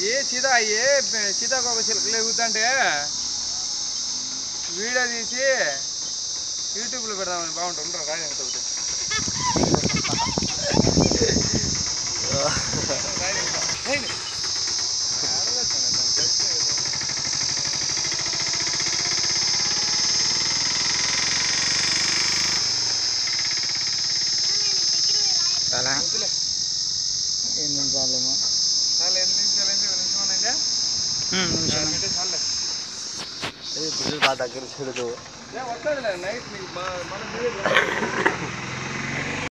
ఏ సీతా ఏ సీతాకోక చిలుకలు ఎగుతుంటే వీడియో తీసి యూట్యూబ్లో పెడదామని బాగుంటుంది ఉండరా రాయి ఎంత ఒకటి. రాయి ఎంత? రాయి. ఆడలేస్తాను, దాన్ని తెలిసే కదా. చాలా వద్దులే. ఎన్ని నిమిషాలేమో చాలు ఎన్ని నిమిషాలు అయింది ఒక నిమిషం ఉన్నాయిగా నిమిషం అంటే చాలులే బాగా దగ్గర చూడదు ఏ వస్తుందిలే నైట్ నీకు బా- మనం